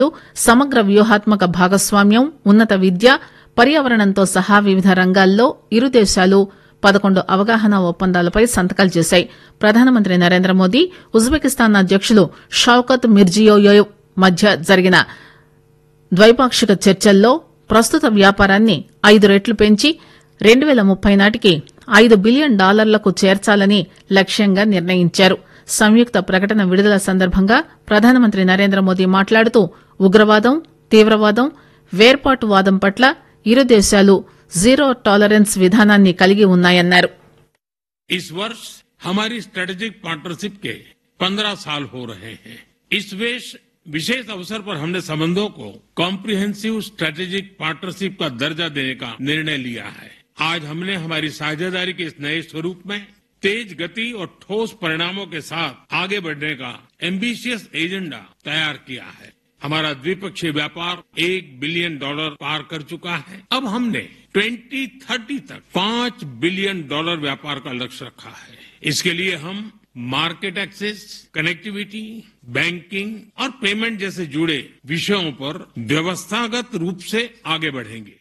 సమగ్ర వ్యూహాత్మక భాగస్వామ్యం ఉన్నత విద్య పర్యావరణంతో సహా వివిధ రంగాల్లో ఇరు దేశాలు పదకొండు అవగాహన ఒప్పందాలపై సంతకాలు చేశాయి ప్రధానమంత్రి నరేంద్ర మోదీ ఉజ్బెకిస్తాన్ అధ్యకులు షౌకత్ మిర్జియోయేవ్ మధ్య జరిగిన ద్వైపాక్షిక చర్చల్లో ప్రస్తుత వ్యాపారాన్ని ఐదు రెట్లు పెంచి రెండు పేల ముప్పై నాటికి ఐదు బిలియన్ డాలర్లకు చేర్చాలని లక్ష్యంగా నిర్ణయించారు సంయుక్త ప్రకటన విడుదల సందర్భంగా ప్రధానమంత్రి నరేంద్ర మోదీ మాట్లాడుతూ ఉగ్రవాదం తీవ్రవాదం వేర్పాటువాదం పట్ల ఇరు దేశాలు జీరో టాలరెన్స్ విధానాన్ని కలిగి ఉన్నాయన్నారు इस वर्ष हमारी स्ट्रेटेजिक पार्टनरशिप के 15 साल हो रहे हैं इस वेश विशेष अवसर पर हमने संबंधों को कॉम्प्रिहेंसिव स्ट्रेटेजिक पार्टनरशिप का दर्जा देने का निर्णय लिया है आज हमने हमारी साझेदारी के इस नए स्वरूप में तेज गति और ठोस परिणामों के साथ आगे बढ़ने का एम्बिशियस एजेंडा तैयार किया है हमारा द्विपक्षीय व्यापार एक बिलियन डॉलर पार कर चुका है अब हमने 2030 तक पांच बिलियन डॉलर व्यापार का लक्ष्य रखा है इसके लिए हम मार्केट एक्सेस कनेक्टिविटी बैंकिंग और पेमेंट जैसे जुड़े विषयों पर व्यवस्थागत रूप से आगे बढ़ेंगे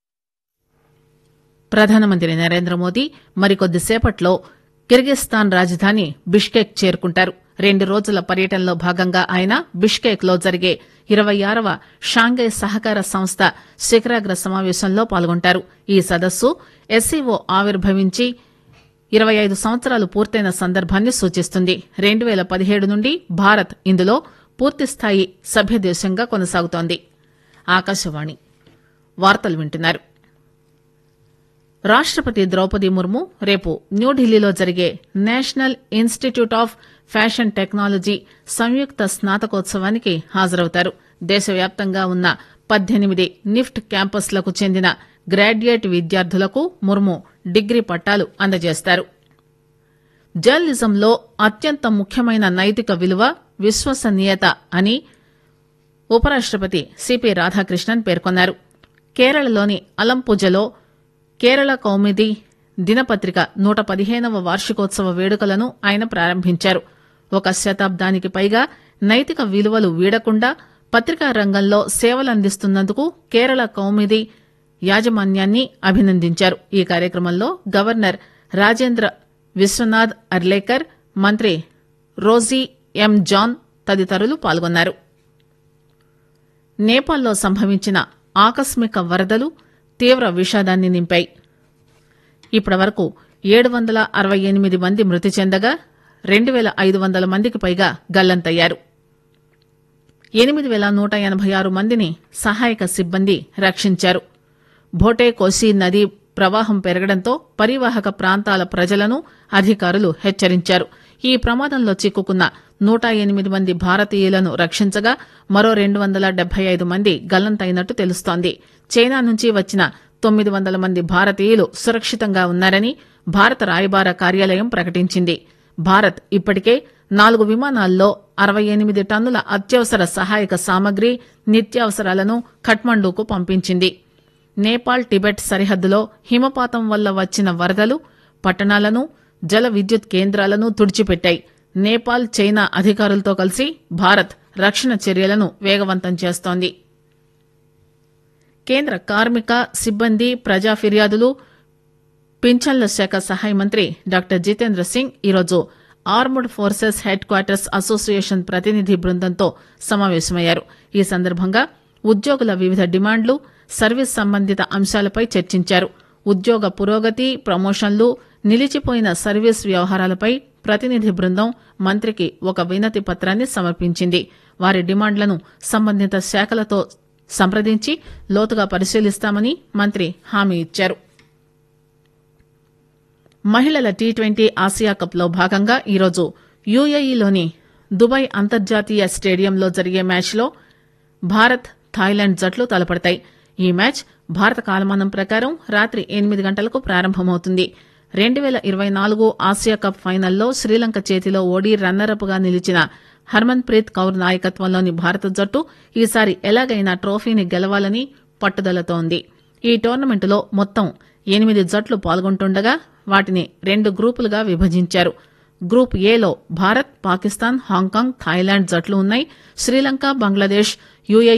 ప్రధానమంత్రి నరేంద్ర మోదీ మరికొద్దిసేపట్లో కిర్గిస్థాన్ రాజధాని బిష్కెక్ చేరుకుంటారు రెండు రోజుల పర్యటనలో భాగంగా ఆయన బిష్కెక్ లో జరిగే ఇరవై ఆరవ షాంఘై సహకార సంస్థ శిఖరాగ్ర సమావేశంలో పాల్గొంటారు ఈ సదస్సు ఎస్సీఓ ఆవిర్భవించి ఇరవై ఐదు సంవత్సరాలు పూర్తయిన సందర్భాన్ని సూచిస్తుంది రెండు పేల పదిహేడు నుండి భారత్ ఇందులో పూర్తిస్థాయి సభ్యదేశంగా కొనసాగుతోంది ఆకాశవాణి వార్తలు వింటున్నారు రాష్టపతి ద్రౌపది ముర్ము రేపు న్యూఢిల్లీలో జరిగే National Institute of Fashion Technology సంయుక్త స్నాతకోత్సవానికి హాజరవుతారు దేశవ్యాప్తంగా ఉన్న పద్దెనిమిది నిఫ్ట్ క్యాంపస్లకు చెందిన గ్రాడ్యుయేట్ విద్యార్థులకు ముర్ము డిగ్రీ పట్టాలు అందజేస్తారు జర్నలిజంలో అత్యంత ముఖ్యమైన నైతిక విలువ విశ్వసనీయత అని ఉపరాష్టపతి సిపి రాధాకృష్ణన్ పేర్కొన్నారు కేరళలోని అలంపూజలో కేరళ కౌముది దినపత్రిక నూట పదిహేనవ వార్షికోత్సవ వేడుకలను ఆయన ప్రారంభించారు ఒక శతాబ్దానికి పైగా నైతిక విలువలు వీడకుండా పత్రికా రంగంలో సేవలందిస్తున్నందుకు కేరళ కౌముది యాజమాన్యాన్ని అభినందించారు ఈ కార్యక్రమంలో గవర్నర్ రాజేంద్ర విశ్వనాథ్ అర్లేకర్ మంత్రి రోజీ ఎం జాన్ తదితరులు పాల్గొన్నారు నేపాల్లో సంభవించిన ఆకస్మిక వరదలు తీవ్ర విషాదాన్ని నింపాయి ఇప్పటివరకు ఏడు వందల అరవై ఎనిమిది మంది మృతి చెందగా రెండు పేల ఐదు వందల మందికి పైగా గల్లంతయ్యారు ఎనిమిది పేల నూట ఎనబై ఆరు మందిని సహాయక సిబ్బంది రక్షించారు భోటే కోసి నదీ ప్రవాహం పెరగడంతో పరివాహక ప్రాంతాల ప్రజలను అధికారులు హెచ్చరించారు ఈ ప్రమాదంలో చిక్కుకున్న నూట ఎనిమిది మంది భారతీయులను రక్షించగా మరో రెండు వందల డెబ్బై ఐదు మంది గల్లంతైనట్టు తెలుస్తోంది చైనా నుంచి వచ్చిన తొమ్మిది వందల మంది భారతీయులు సురక్షితంగా ఉన్నారని భారత రాయబార కార్యాలయం ప్రకటించింది భారత్ ఇప్పటికే నాలుగు విమానాల్లో అరవై ఎనిమిది టన్నుల అత్యవసర సహాయక సామగ్రి నిత్యావసరాలను ఖట్మండూకు పంపించింది నేపాల్ టిబెట్ సరిహద్దులో హిమపాతం వల్ల వచ్చిన వరదలు పట్టణాలను జల విద్యుత్ కేంద్రాలను తుడిచిపెట్టాయి నేపాల్ చైనా అధికారులతో కలిసి భారత్ రక్షణ చర్యలను వేగవంతం చేస్తోంది కేంద్ర కార్మిక సిబ్బంది ప్రజా ఫిర్యాదులు పింఛన్ల శాఖ సహాయ మంత్రి డాక్టర్ జితేంద్ర సింగ్ ఈరోజు Armed Forces Headquarters Association ప్రతినిధి బృందంతో సమావేశమయ్యారు ఈ సందర్భంగా ఉద్యోగుల వివిధ డిమాండ్లు సర్వీస్ సంబంధిత అంశాలపై చర్చించారు ఉద్యోగ పురోగతి ప్రమోషన్లు నిలిచిపోయిన సర్వీస్ వ్యవహారాలపై ప్రతినిధి బృందం మంత్రికి ఒక వినతి పత్రాన్ని సమర్పించింది వారి డిమాండ్లను సంబంధిత శాఖలతో సంప్రదించి లోతుగా పరిశీలిస్తామని మంత్రి హామీ ఇచ్చారు మహిళల టీ ట్వంటీ ఆసియా కప్ లో భాగంగా ఈరోజు యుఏఈలోని దుబాయ్ అంతర్జాతీయ స్టేడియంలో జరిగే మ్యాచ్లో భారత్ థాయిలాండ్ జట్లు తలపడతాయి ఈ మ్యాచ్ భారత కాలమానం ప్రకారం రాత్రి ఎనిమిది గంటలకు ప్రారంభమవుతుంది రెండు పేల ఇరవై నాలుగు ఆసియా కప్ ఫైనల్లో శ్రీలంక చేతిలో ఓడి రన్నరప్ గా నిలిచిన హర్మన్ ప్రీత్ కౌర్ నాయకత్వంలోని భారత జట్టు ఈసారి ఎలాగైనా ట్రోఫీని గెలవాలని పట్టుదలతో ఉంది ఈ టోర్నమెంటులో మొత్తం ఎనిమిది జట్లు పాల్గొంటుండగా వాటిని రెండు గ్రూపులుగా విభజించారు గ్రూప్ ఏలో భారత్ పాకిస్తాన్ హాంకాంగ్ థాయిలాండ్ జట్లు ఉన్నాయి శ్రీలంక బంగ్లాదేశ్ యుఏ